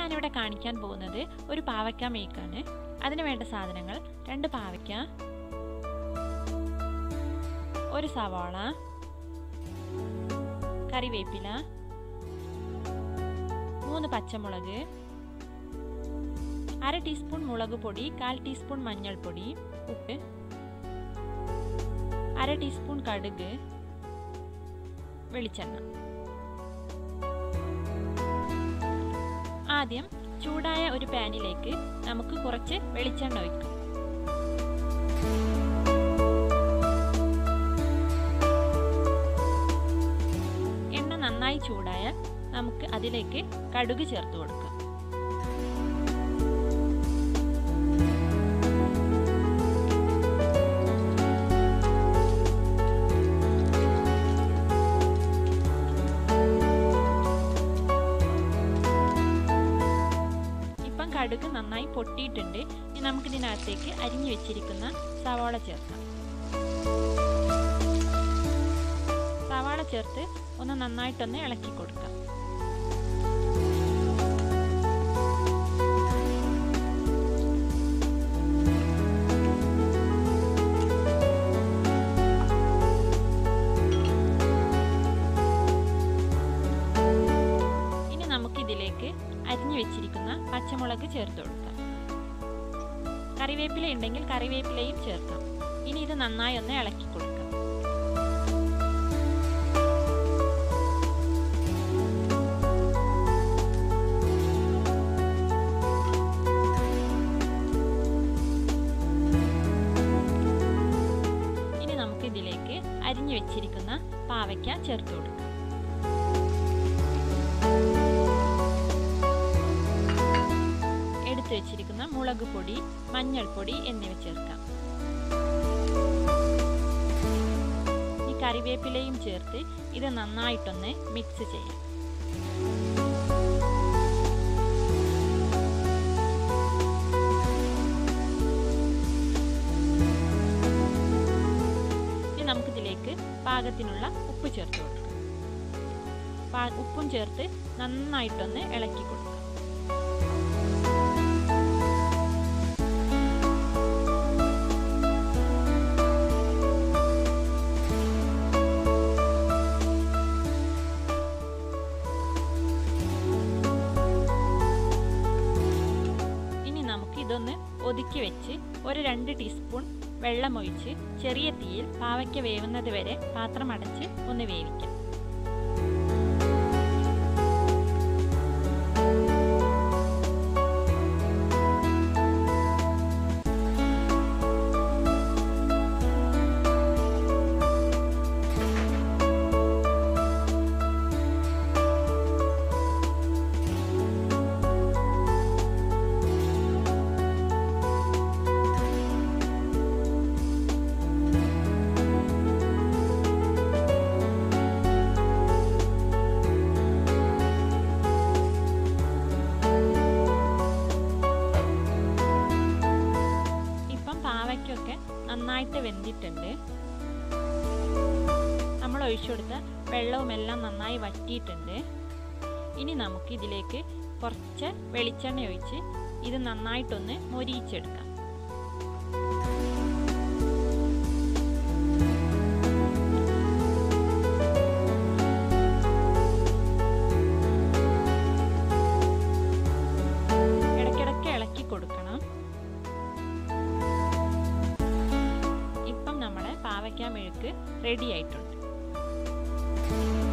ഞാനിവിടെ കാണിക്കാൻ പോകുന്നത് ഒരു പാവയ്ക്ക മേക്കാണ് അതിന് വേണ്ട സാധനങ്ങൾ രണ്ട് പാവയ്ക്ക ഒരു സവാള കറിവേപ്പില മൂന്ന് പച്ചമുളക് അര ടീസ്പൂൺ മുളക് പൊടി കാൽ ടീസ്പൂൺ മഞ്ഞൾപ്പൊടി ഉപ്പ് അര ടീസ്പൂൺ കടുക് വെളിച്ചെണ്ണ ആദ്യം ചൂടായ ഒരു പാനിലേക്ക് നമുക്ക് കുറച്ച് വെളിച്ചെണ്ണ ഒഴിക്കാം എണ്ണ നന്നായി ചൂടായാൽ നമുക്ക് അതിലേക്ക് കടുക് ചേർത്ത് കൊടുക്കാം ഇപ്പം കടുക് നന്നായി പൊട്ടിയിട്ടുണ്ട് ഇനി നമുക്കിതിനകത്തേക്ക് അരിഞ്ഞു വെച്ചിരിക്കുന്ന സവാള ചേർക്കാം സവാള ചേർത്ത് ഒന്ന് നന്നായിട്ടൊന്ന് ഇളക്കി കൊടുക്കാം ഇനി നമുക്കിതിലേക്ക് അരിഞ്ഞു വെച്ചിരിക്കുന്ന പച്ചമുളക് ചേർത്ത് കൊടുക്കാം കറിവേപ്പില ഉണ്ടെങ്കിൽ കറിവേപ്പിലയും ചേർക്കാം ഇനി ഇത് നന്നായി ഒന്ന് ഇളക്കി കൊടുക്കാം ഇനി നമുക്ക് ഇതിലേക്ക് അരിഞ്ഞു വെച്ചിരിക്കുന്ന പാവയ്ക്ക ചേർത്ത് കൊടുക്കാം എടുത്തു വെച്ചിരിക്കുന്ന മുളക് പൊടി മഞ്ഞൾപ്പൊടി എന്നിവ ചേർക്കാം ഈ കറിവേപ്പിലയും ചേർത്ത് ഇത് നന്നായിട്ടൊന്ന് മിക്സ് ചെയ്യാം ഇനി നമുക്കിതിലേക്ക് പാകത്തിനുള്ള ഉപ്പ് ചേർത്ത് കൊടുക്കാം ഉപ്പും ചേർത്ത് നന്നായിട്ടൊന്ന് ഇളക്കി കൊടുക്കാം ഇനി നമുക്ക് ഇതൊന്ന് ഒതുക്കി വെച്ച് ഒരു രണ്ട് ടീസ്പൂൺ വെള്ളമൊഴിച്ച് ചെറിയ തീയിൽ പാവയ്ക്ക വേവുന്നത് വരെ പാത്രം അടച്ച് ഒന്ന് വേവിക്കാം ഇപ്പം പാവയ്ക്കൊക്കെ നന്നായിട്ട് വെന്തിട്ടുണ്ട് നമ്മൾ ഒഴിച്ചു കൊടുത്ത വെള്ളവും എല്ലാം നന്നായി വറ്റിയിട്ടുണ്ട് ഇനി നമുക്ക് ഇതിലേക്ക് കുറച്ച് വെളിച്ചെണ്ണ ഒഴിച്ച് ഇത് നന്നായിട്ടൊന്ന് മൊരിയിച്ചെടുക്കാം ഇടയ്ക്കിടയ്ക്ക് ഇളക്കി കൊടുക്കണം ഇപ്പം നമ്മളെ പാവയ്ക്ക മെഴുക്ക് റെഡി ആയിട്ടുണ്ട്